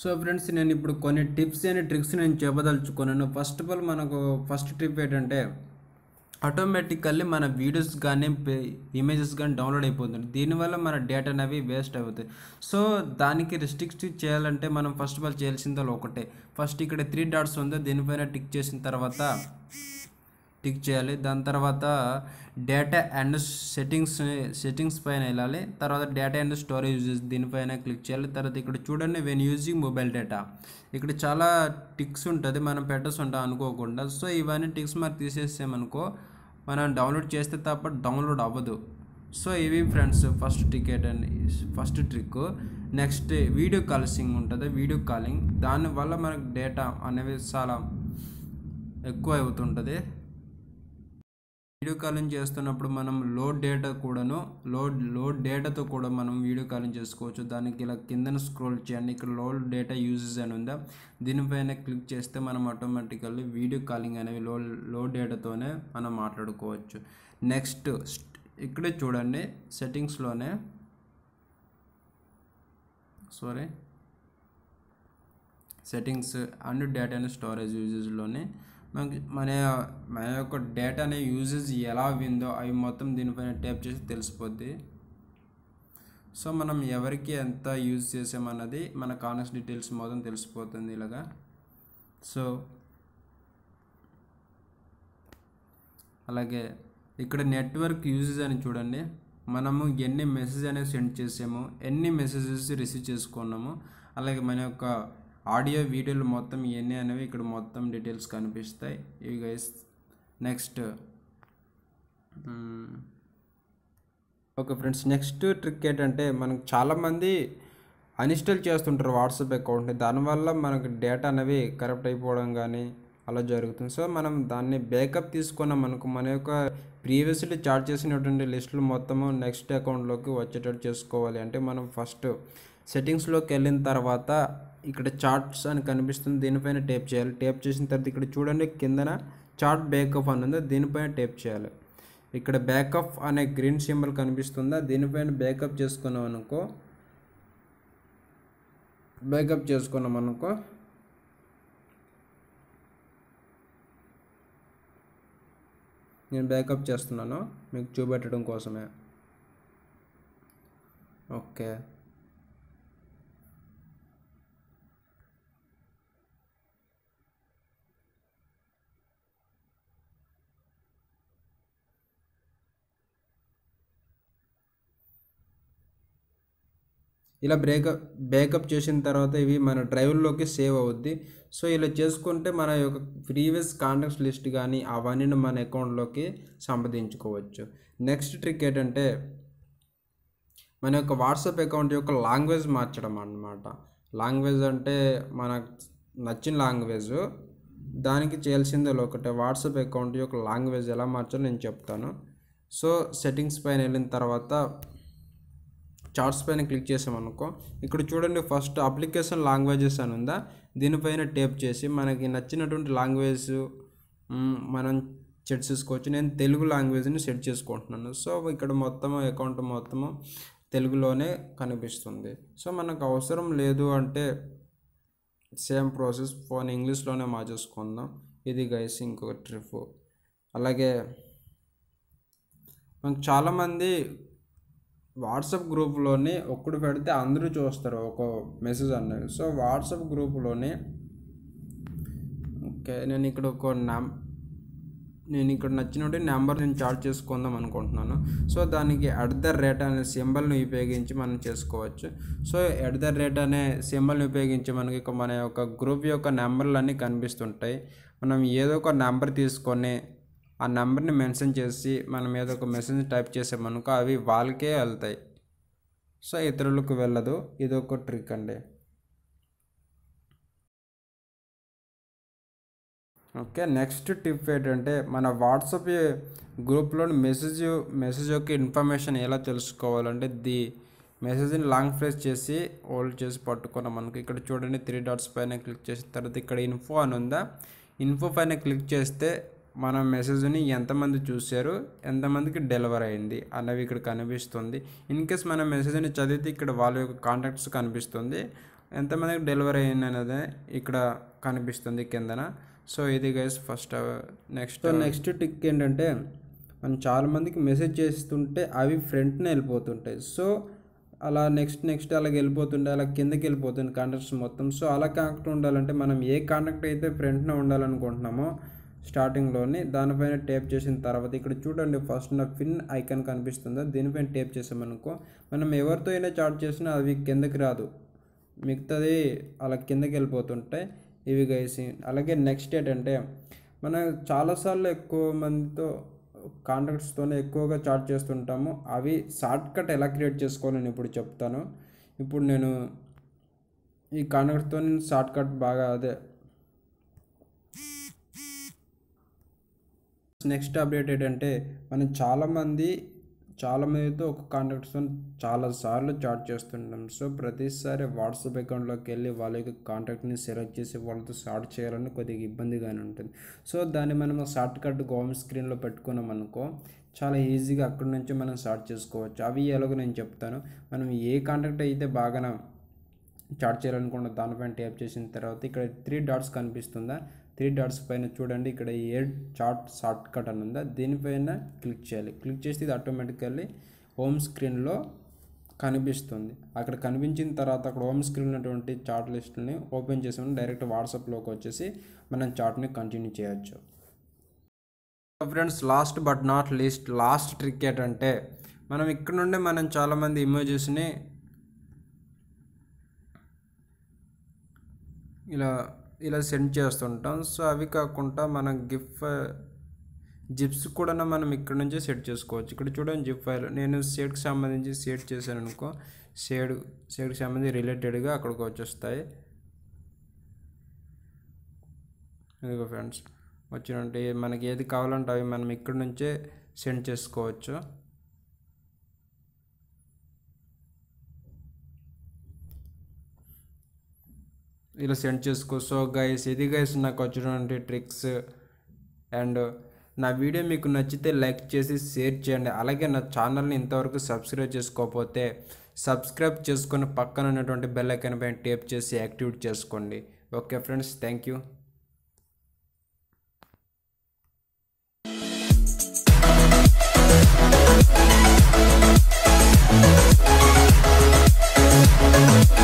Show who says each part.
Speaker 1: So friends నేను ఇప్పుడు కొన్ని టిప్స్ అండ్ ట్రిక్స్ నేను చెప్పదలుచుకున్నాను ఫస్ట్ ఆఫ్ ఆల్ మనకు ఫస్ట్ ట్రిప్ ఏంటంటే ఆటోమేటికల్లీ మన వీడియోస్ కానీ ఇమేజెస్ కానీ డౌన్లోడ్ అయిపోతుంది దీనివల్ల మన డేటా అనేవి వేస్ట్ అవుతాయి సో దానికి రిస్ట్రిక్ట్ చేయాలంటే మనం ఫస్ట్ ఆఫ్ ఆల్ చేయాల్సిందో ఒకటే ఫస్ట్ ఇక్కడ త్రీ డాట్స్ ఉందో దీనిపైన టిక్ చేసిన తర్వాత టిక్ చేయాలి దాని తర్వాత డేటా అండ్ సెట్టింగ్స్ సెట్టింగ్స్ పైన వెళ్ళాలి తర్వాత డేటా అండ్ స్టోరేజ్ యూజెస్ దీనిపైన క్లిక్ చేయాలి తర్వాత ఇక్కడ చూడండి వెన్ యూజింగ్ మొబైల్ డేటా ఇక్కడ చాలా టిక్స్ ఉంటుంది మనం పెట్టస్ ఉంటాం అనుకోకుండా సో ఇవన్నీ టిక్స్ మరి తీసేసామనుకో మనం డౌన్లోడ్ చేస్తే తప్ప డౌన్లోడ్ అవ్వదు సో ఇవి ఫ్రెండ్స్ ఫస్ట్ టికెట్ అండి first trick next video calling ఉంటుంది వీడియో కాలింగ్ దానివల్ల మనకు డేటా అనేవి చాలా ఎక్కువ అవుతుంటుంది వీడియో కాలింగ్ చేస్తున్నప్పుడు మనం లోడ్ డేటా కూడాను లోడ్ లోడ్ డేటాతో కూడా మనం వీడియో కాలింగ్ చేసుకోవచ్చు దానికి ఇలా కిందన స్క్రోల్ చేయండి ఇక్కడ లోడ్ డేటా యూజెస్ అని ఉందా దీనిపైన క్లిక్ చేస్తే మనం ఆటోమేటికల్లీ వీడియో కాలింగ్ అనేవి లో లో డేటాతోనే మనం మాట్లాడుకోవచ్చు నెక్స్ట్ ఇక్కడే చూడండి సెట్టింగ్స్లోనే sorry settings and data and storage యూజెస్లోనే మనకి మన మన యొక్క డేటాని యూజెస్ ఎలా విందో అవి మొత్తం దీనిపైన ట్యాప్ చేసి తెలిసిపోద్ది సో మనం ఎవరికి ఎంత యూజ్ చేసామన్నది మన కానెక్స్ డీటెయిల్స్ మొత్తం తెలిసిపోతుంది ఇలాగా సో అలాగే ఇక్కడ నెట్వర్క్ యూజెస్ అని చూడండి మనము ఎన్ని మెసేజ్ అనేది సెండ్ చేసాము ఎన్ని మెసేజెస్ రిసీవ్ చేసుకున్నాము అలాగే మన యొక్క ఆడియో వీడియోలు మొత్తం ఇవన్నీ అనేవి ఇక్కడ మొత్తం డీటెయిల్స్ కనిపిస్తాయి ఇవి guys next okay friends next trick ఏంటంటే మనకు చాలామంది అన్ఇన్స్టాల్ చేస్తుంటారు వాట్సాప్ అకౌంట్ని దానివల్ల మనకు డేటా అనేవి కరెక్ట్ అయిపోవడం కానీ అలా జరుగుతుంది సో మనం దాన్ని బ్యాకప్ తీసుకున్నాం మనకు మన యొక్క ప్రీవియస్లీ చార్జ్ చేసినటువంటి లిస్టులు మొత్తము నెక్స్ట్ అకౌంట్లోకి వచ్చేటట్టు చేసుకోవాలి అంటే మనం ఫస్ట్ సెట్టింగ్స్లోకి వెళ్ళిన తర్వాత ఇక్కడ చార్ట్స్ అని కనిపిస్తుంది దీనిపైన టేప్ చేయాలి టేప్ చేసిన తర్వాత ఇక్కడ చూడండి కిందన చార్ట్ బ్యాకప్ అని ఉంది దీనిపైన టేప్ చేయాలి ఇక్కడ బ్యాకప్ అనే గ్రీన్ సింబల్ కనిపిస్తుందా దీనిపైన బ్యాకప్ చేసుకున్నాం అనుకో బ్యాకప్ చేసుకున్నాం అనుకో నేను బ్యాకప్ చేస్తున్నాను మీకు చూపెట్టడం కోసమే ఓకే ఇలా బ్రేకప్ బ్యాకప్ చేసిన తర్వాత ఇవి మన డ్రైవ్లోకి సేవ్ అవుద్ది సో ఇలా చేసుకుంటే మన యొక్క ప్రీవియస్ కాంటాక్ట్స్ లిస్ట్ కానీ అవన్నీ మన అకౌంట్లోకి సంపాదించుకోవచ్చు నెక్స్ట్ ట్రిక్ ఏంటంటే మన యొక్క వాట్సాప్ అకౌంట్ యొక్క లాంగ్వేజ్ మార్చడం అన్నమాట లాంగ్వేజ్ అంటే మనకు నచ్చిన లాంగ్వేజ్ దానికి చేయాల్సిందే ఒకటే వాట్సాప్ అకౌంట్ యొక్క లాంగ్వేజ్ ఎలా మార్చాలో నేను చెప్తాను సో సెట్టింగ్స్ పైన వెళ్ళిన తర్వాత చార్ట్స్ పైన క్లిక్ చేసామనుకో ఇక్కడ చూడండి ఫస్ట్ అప్లికేషన్ లాంగ్వేజెస్ అని ఉందా దీనిపైన టేప్ చేసి మనకి నచ్చినటువంటి లాంగ్వేజ్ మనం సెట్ చేసుకోవచ్చు నేను తెలుగు లాంగ్వేజ్ని సెట్ చేసుకుంటున్నాను సో ఇక్కడ మొత్తం అకౌంట్ మొత్తము తెలుగులోనే కనిపిస్తుంది సో మనకు అవసరం లేదు అంటే సేమ్ ప్రాసెస్ ఫోన్ ఇంగ్లీష్లోనే మార్చేసుకుందాం ఇది గైస్ ఇంకొక ట్రిప్ అలాగే మనకు చాలామంది వాట్సాప్ గ్రూప్లోనే ఒక్కడు పెడితే అందరూ చూస్తారు ఒక మెసేజ్ అన్నది సో వాట్సాప్ గ్రూప్లోనే ఓకే నేను ఇక్కడ ఒక నెం నేను ఇక్కడ నచ్చినట్టు నెంబర్ నేను చార్జ్ చేసుకుందాం అనుకుంటున్నాను సో దానికి ఎట్ ద రేట్ అనే సింబల్ని ఉపయోగించి మనం చేసుకోవచ్చు సో ఎట్ ద రేట్ అనే సింబల్ని ఉపయోగించి మనకి మన యొక్క గ్రూప్ యొక్క నెంబర్లు అన్నీ కనిపిస్తుంటాయి మనం ఏదో ఒక నెంబర్ తీసుకొని ఆ నెంబర్ని మెన్షన్ చేసి మనం ఏదో ఒక మెసేజ్ టైప్ చేసామనుకో అవి వాళ్ళకే వెళ్తాయి సో ఇతరులకు వెళ్ళదు ఇది ఒక ట్రిక్ అండి ఓకే నెక్స్ట్ టిప్ ఏంటంటే మన వాట్సాప్ గ్రూప్లో మెసేజ్ మెసేజ్ యొక్క ఇన్ఫర్మేషన్ ఎలా తెలుసుకోవాలంటే ది మెసేజ్ని లాంగ్ ప్రెస్ చేసి హోల్డ్ చేసి పట్టుకున్నాం మనకి ఇక్కడ చూడండి త్రీ డాట్స్ పైన క్లిక్ చేసిన తర్వాత ఇక్కడ ఇన్ఫో అని ఉందా ఇన్ఫో పైన క్లిక్ చేస్తే మన మెసేజ్ని ఎంతమంది చూశారు ఎంతమందికి డెలివర్ అయింది అన్నవి ఇక్కడ కనిపిస్తుంది ఇన్ కేస్ మన మెసేజ్ని చదివితే ఇక్కడ వాళ్ళ యొక్క కాంటాక్ట్స్ కనిపిస్తుంది ఎంతమందికి డెలివరీ అయింది అనేది ఇక్కడ కనిపిస్తుంది కిందన సో ఇది guys first next next tick ఏంటంటే మనం చాలామందికి మెసేజ్ చేస్తుంటే అవి ఫ్రంట్నే వెళ్ళిపోతుంటాయి సో అలా నెక్స్ట్ నెక్స్ట్ అలాగ వెళ్ళిపోతుండే అలా కిందకి వెళ్ళిపోతుంది కాంటాక్ట్స్ మొత్తం సో అలా కాకుండా ఉండాలంటే మనం ఏ కాంటాక్ట్ అయితే ఫ్రంట్నే ఉండాలనుకుంటున్నామో స్టార్టింగ్లోని దానిపైన టేప్ చేసిన తర్వాత ఇక్కడ చూడండి ఫస్ట్ నా పిన్ ఐకాన్ కనిపిస్తుందా దీనిపైన టేప్ చేసామనుకో మనం ఎవరితో అయినా చాట్ చేసినా అవి కిందకి రాదు మిగతాది అలా కిందకి వెళ్ళిపోతుంటాయి ఇవి గైసి అలాగే నెక్స్ట్ ఏంటంటే మనం చాలాసార్లు ఎక్కువ మందితో కాంటాక్ట్స్తోనే ఎక్కువగా చాట్ చేస్తుంటాము అవి షార్ట్ కట్ ఎలా క్రియేట్ చేసుకోవాలని ఇప్పుడు చెప్తాను ఇప్పుడు నేను ఈ కాంటాక్ట్తో నేను షార్ట్ కట్ బాగా అదే నెక్స్ట్ అప్డేట్ ఏంటంటే మనం చాలామంది చాలా మందితో ఒక కాంటాక్ట్స్తో చాలా సార్లు చాట్ చేస్తుంటాం సో ప్రతిసారి వాట్సాప్ అకౌంట్లోకి వెళ్ళి వాళ్ళ యొక్క కాంటాక్ట్ని సెలెక్ట్ చేసి వాళ్ళతో చాట్ చేయాలని కొద్దిగా ఇబ్బందిగానే ఉంటుంది సో దాన్ని మనం షార్ట్ కట్ గవర్నమెంట్ స్క్రీన్లో పెట్టుకున్నాం అనుకో చాలా ఈజీగా అక్కడి నుంచి మనం స్టార్ట్ చేసుకోవచ్చు అవి ఎలాగో నేను చెప్తాను మనం ఏ కాంటాక్ట్ అయితే బాగా చాట్ చేయాలనుకున్న దానిపైన ట్యాప్ చేసిన తర్వాత ఇక్కడ త్రీ డాట్స్ కనిపిస్తుందా త్రీ డాట్స్ పైన చూడండి ఇక్కడ ఏ చాట్ షార్ట్ కట్ అని ఉందా దీనిపైన క్లిక్ చేయాలి క్లిక్ చేస్తే ఇది ఆటోమేటికల్లీ హోమ్ స్క్రీన్లో కనిపిస్తుంది అక్కడ కనిపించిన తర్వాత అక్కడ హోమ్ స్క్రీన్ ఉన్నటువంటి చాట్ లిస్ట్ని ఓపెన్ చేసాము డైరెక్ట్ వాట్సాప్లోకి వచ్చేసి మనం చాట్ని కంటిన్యూ చేయొచ్చు friends last but not least last trick ఏంటంటే మనం ఇక్కడ నుండి మనం చాలామంది ఇమోజెస్ని ఇలా ఇలా సెండ్ చేస్తుంటాం సో అవి కాకుండా మన గిఫ్ జిప్స్ కూడా మనం ఇక్కడ నుంచే సెట్ చేసుకోవచ్చు ఇక్కడ చూడండి జిప్ ఫైల్ నేను షేడ్కి సంబంధించి షేడ్ చేశాను అనుకో షేడ్ షేడ్కి సంబంధించి రిలేటెడ్గా అక్కడికి వచ్చేస్తాయి ఇదిగో ఫ్రెండ్స్ వచ్చినట్టు మనకి ఏది కావాలంటే అవి మనం ఇక్కడ నుంచే సెండ్ చేసుకోవచ్చు ఇలా సెండ్ చేసుకో సో గైస్ ఇది గైస్ నాకు వచ్చినటువంటి ట్రిక్స్ అండ్ నా వీడియో మీకు నచ్చితే లైక్ చేసి షేర్ చేయండి అలాగే నా ఛానల్ని ఇంతవరకు సబ్స్క్రైబ్ చేసుకోకపోతే సబ్స్క్రైబ్ చేసుకొని పక్కన ఉన్నటువంటి బెల్ ఐకాన్ పైన టేప్ చేసి యాక్టివేట్ చేసుకోండి okay friends thank you
Speaker 2: Thank you.